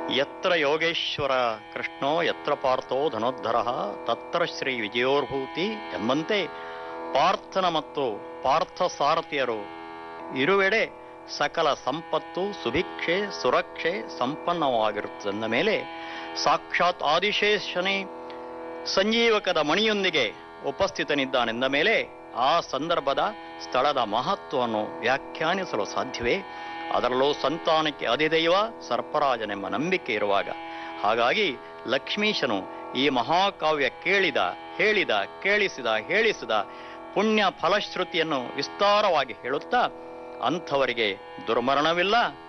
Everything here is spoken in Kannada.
ಯತ್ರ ಯೋಗೇಶ್ವರ ಕೃಷ್ಣೋ ಯತ್ರ ಪಾರ್ಥೋ ಧನೋದ್ಧರ ತತ್ರ ಶ್ರೀ ವಿಜಯೋರ್ಭೂತಿ ಎಂಬಂತೆ ಪಾರ್ಥನ ಮತ್ತು ಪಾರ್ಥ ಸಾರಥಿಯರು ಇರುವೆಡೆ ಸಕಲ ಸಂಪತ್ತು ಸುಭಿಕ್ಷೆ ಸುರಕ್ಷೆ ಸಂಪನ್ನವಾಗಿರುತ್ತದೆಂದ ಮೇಲೆ ಸಾಕ್ಷಾತ್ ಆದಿಶೇಷನೇ ಸಂಜೀವಕದ ಮಣಿಯೊಂದಿಗೆ ಉಪಸ್ಥಿತನಿದ್ದಾನೆಂದ ಮೇಲೆ ಆ ಸಂದರ್ಭದ ಸ್ಥಳದ ಮಹತ್ವವನ್ನು ವ್ಯಾಖ್ಯಾನಿಸಲು ಸಾಧ್ಯವೇ ಅದರಲ್ಲೂ ಸಂತಾನಕ್ಕೆ ಅಧಿದೈವ ಸರ್ಪರಾಜನೆಂಬ ನಂಬಿಕೆ ಇರುವಾಗ ಹಾಗಾಗಿ ಲಕ್ಷ್ಮೀಶನು ಈ ಮಹಾಕಾವ್ಯ ಕೇಳಿದ ಹೇಳಿದ ಕೇಳಿಸಿದ ಹೇಳಿಸಿದ ಪುಣ್ಯ ಫಲಶ್ರುತಿಯನ್ನು ವಿಸ್ತಾರವಾಗಿ ಹೇಳುತ್ತಾ ಅಂಥವರಿಗೆ ದುರ್ಮರಣವಿಲ್ಲ